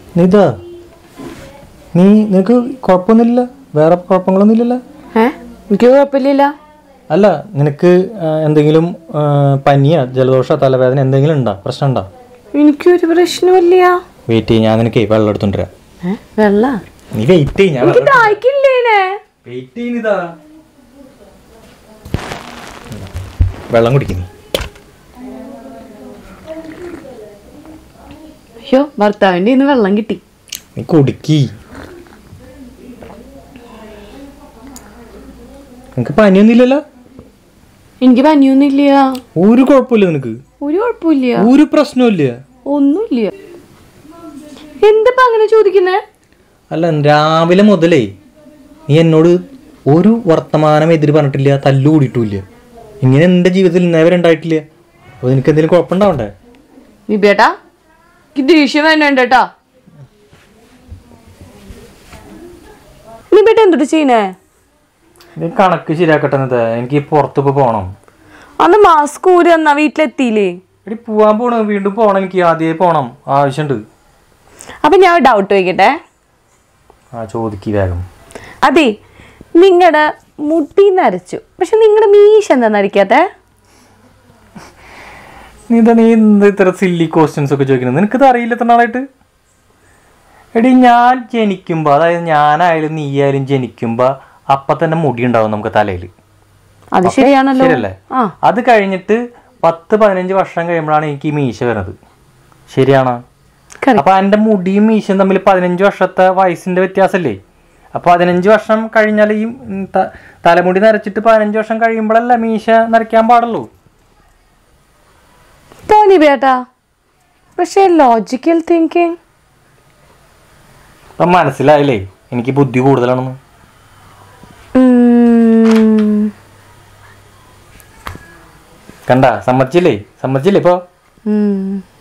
നിത നീ നിനക്ക് കുഴപ്പമൊന്നുമില്ല വേറെ കുഴപ്പങ്ങളൊന്നുമില്ലല്ലോ ഏ എനിക്ക് കുഴപ്പമില്ല അല്ല നിനക്ക് ആ, എന്തെങ്കിലും ആ, പനിയോ ജലദോഷ തലവേദന എന്തെങ്കിലും ഉണ്ടോ പ്രശ്നം ഉണ്ടോ എനിക്കൊരു പ്രശ്നമില്ല വെയിറ്റ് ചെയ്യ് ഞാൻ നിനക്ക് വെള്ളം എടുത്തോണ്ടിരാം ഏ വെള്ള നീ വെയിറ്റ് ചെയ്യ് ഞാൻ എനിക്ക് ദാഹിക്കില്ലേനെ വെയിറ്റ് ചെയ്യുന്നതാ വെള്ളം കുടിക്കുന്നു അയ്യോ ഭർത്താവിന്റെ ഇന്ന് വെള്ളം കിട്ടി നീ കുടുക്കി നിനക്ക് പനിയൊന്നുമില്ലല്ലോ എനിക്ക് പനിയൊന്നുമില്ല ഒരു കുഴപ്പമില്ല നിനക്ക് ഒരു കുഴപ്പമില്ല ഒരു പ്രശ്നമില്ല ഒന്നുമില്ല എന്തപ്പാ അങ്ങനെ ചോദിക്കുന്നേ അല്ല രാവിലെ മുതലേ നീ എന്നോട് ഒരു വർത്തമാനം എതിര് പറഞ്ഞിട്ടില്ല തല്ലു കൂടിയിട്ടില്ല ഇങ്ങനെ എൻ്റെ ജീവിതത്തിൽ ഇന്നേവരെ ഉണ്ടായിട്ടില്ല അപ്പോൾ നിനക്ക് എന്തെങ്കിലും കുഴപ്പമുണ്ടാവണ്ടേ നിബേട്ടാ എനിക്ക് ദേഷ്യം വേണ്ട കേട്ടാ നിബേട്ട എന്തൊട്ട് ചെയ്യണേ നീ കണക്ക് ശരിയാക്കട്ടെ എന്നിട്ട് എനിക്ക് പുറത്ത് ഇപ്പോൾ പോകണം അന്ന് മാസ്ക് ഊരി എന്നാ വീട്ടിലെത്തിയില്ലേ എടി പോവാൻ പോകണം വീണ്ടും പോകണം എനിക്ക് ആദ്യമേ പോകണം ആവശ്യമുണ്ട് അപ്പൊ ഞാൻ ഡൗട്ട് ചോദിക്കട്ടെ ആ ചോദിക്ക് വേഗം അതെ നിങ്ങളുടെ മുടി നരച്ചു പക്ഷെ നിങ്ങളുടെ മീശ എന്താ നരയ്ക്കാത്തെ നീ എന്താ നീ എന്ത് ഇത്ര സില്ലി ക്വസ്റ്റ്യൻസ് ഒക്കെ ചോദിക്കുന്നത് നിനക്കിത് അറിയില്ല എത്ര നാളായിട്ട് എടി ഞാൻ ജനിക്കുമ്പോൾ അതായത് ഞാനായാലും നീ ആയാലും ജനിക്കുമ്പോൾ അപ്പം തന്നെ മുടി ഉണ്ടാവും നമുക്ക് തലയിൽ അത് ശരിയാണല്ലോ ശരിയല്ലേ ആ അത് കഴിഞ്ഞിട്ട് പത്ത് പതിനഞ്ച് വർഷം കഴിയുമ്പോഴാണ് എനിക്ക് ഈ മീശ വരുന്നത് ശരിയാണോ correct. അപ്പൊ എന്റെ മുടിയും മീശയും തമ്മിൽ പതിനഞ്ച് വർഷത്തെ വയസ്സിന്റെ വ്യത്യാസമല്ലേ അപ്പൊ പതിനഞ്ച് വർഷം കഴിഞ്ഞാൽ ഈ ഉം, ത- തലമുടി നരച്ചിട്ട് പതിനഞ്ച് വർഷം കഴിയുമ്പോഴല്ല മീശ നരയ്ക്കാൻ പാടുള്ളൂ തോന്നി ബേട്ടാ പക്ഷെ ലോജിക്കൽ തിങ്കിങ് അപ്പൊ മനസ്സിലായില്ലേ എനിക്ക് ബുദ്ധി കൂടുതലാണെന്ന് കണ്ട സമ്മതിച്ചില്ലേ സമ്മതിച്ചില്ലേ ഇപ്പൊ ഉം